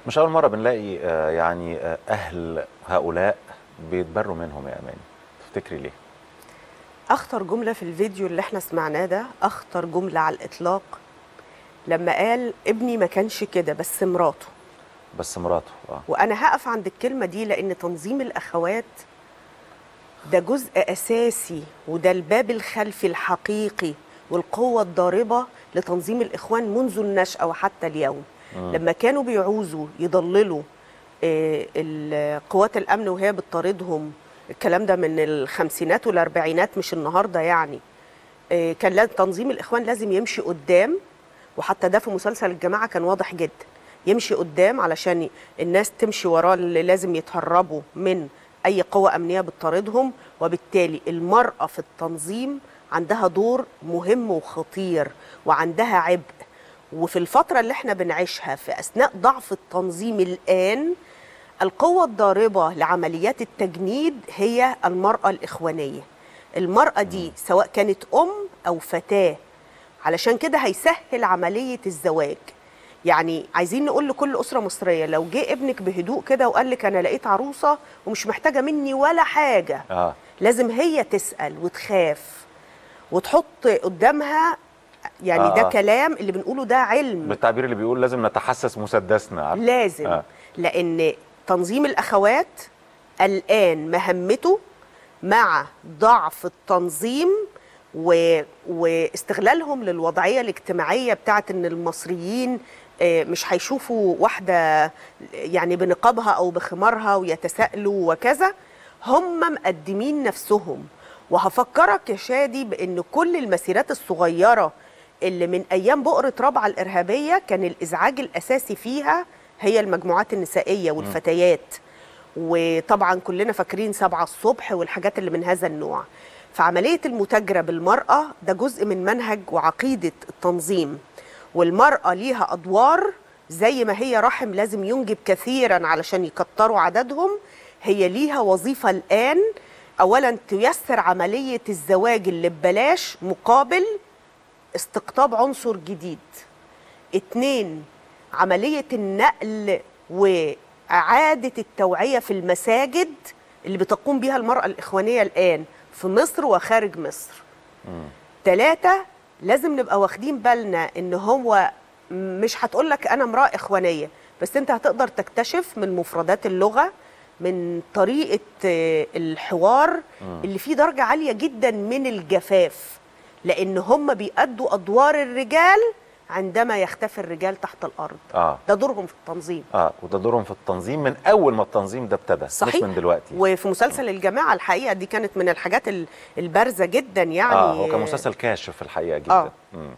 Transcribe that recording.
مش اول مره بنلاقي آه، يعني آه، اهل هؤلاء بيتبروا منهم يا اماني تفتكري ليه اخطر جمله في الفيديو اللي احنا سمعناه ده اخطر جمله على الاطلاق لما قال ابني ما كانش كده بس مراته بس مراته اه وانا هقف عند الكلمه دي لان تنظيم الاخوات ده جزء اساسي وده الباب الخلفي الحقيقي والقوه الضاربه لتنظيم الاخوان منذ النشاه وحتى اليوم لما كانوا بيعوزوا يضللوا آه، ال- قوات الامن وهي بتطاردهم الكلام ده من الخمسينات والاربعينات مش النهارده يعني آه، كان لازم تنظيم الاخوان لازم يمشي قدام وحتى ده في مسلسل الجماعه كان واضح جدا يمشي قدام علشان الناس تمشي وراه اللي لازم يتهربوا من اي قوه امنيه بتطاردهم وبالتالي المراه في التنظيم عندها دور مهم وخطير وعندها عبء وفي الفتره اللي احنا بنعيشها في اثناء ضعف التنظيم الان القوة الضاربة لعمليات التجنيد هي المرأة الإخوانية المرأة دي سواء كانت أم أو فتاة علشان كده هيسهل عملية الزواج يعني عايزين نقول لكل أسرة مصرية لو جه ابنك بهدوء كده وقال لك أنا لقيت عروسة ومش محتاجة مني ولا حاجة اه لازم هي تسأل وتخاف وتحط قدامها يعني ده آه. كلام اللي بنقوله ده علم بالتعبير اللي بيقول لازم نتحسس مسدسنا عارف؟ لازم آه. آه. لان تنظيم الاخوات الان مهمته مع ضعف التنظيم و... واستغلالهم للوضعيه الاجتماعيه بتاعت ان المصريين آه، مش هيشوفوا واحده يعني بنقابها او بخمارها ويتساءلوا وكذا هم مقدمين نفسهم وهفكرك يا شادي بان كل المسيرات الصغيره اللي من ايام بؤره رابعه الارهابيه كان الازعاج الاساسي فيها هي المجموعات النسائيه والفتيات وطبعا كلنا فاكرين سبعة الصبح والحاجات اللي من هذا النوع فعملية المتاجرة بالمرأة ده جزء من منهج وعقيدة التنظيم والمرأة ليها أدوار زي ما هي رحم لازم ينجب كثيرا علشان يكتروا عددهم هي ليها وظيفة الآن أولا تيسر عملية الزواج اللي ببلاش مقابل استقطاب عنصر جديد اتنين عملية النقل وإعادة التوعية في المساجد اللي بتقوم بها المرأة الإخوانية الآن في مصر وخارج مصر ثلاثة لازم نبقى واخدين بالنا إن هو مش هتقولك أنا امرأة إخوانية بس أنت هتقدر تكتشف من مفردات اللغة من طريقة آه، الحوار اللي فيه درجة عالية جدا من الجفاف لأن هم بيأدوا أدوار الرجال عندما يختفي الرجال تحت الأرض اه ده دورهم في التنظيم اه وده دورهم في التنظيم من اول ما التنظيم ده ابتدى صحيح مش من دلوقتي وفي مسلسل الجماعة الحقيقة دي كانت من الحاجات ال- البارزة جدا يعني اه هو كان مسلسل كاشف في الحقيقه جدا آه. مم.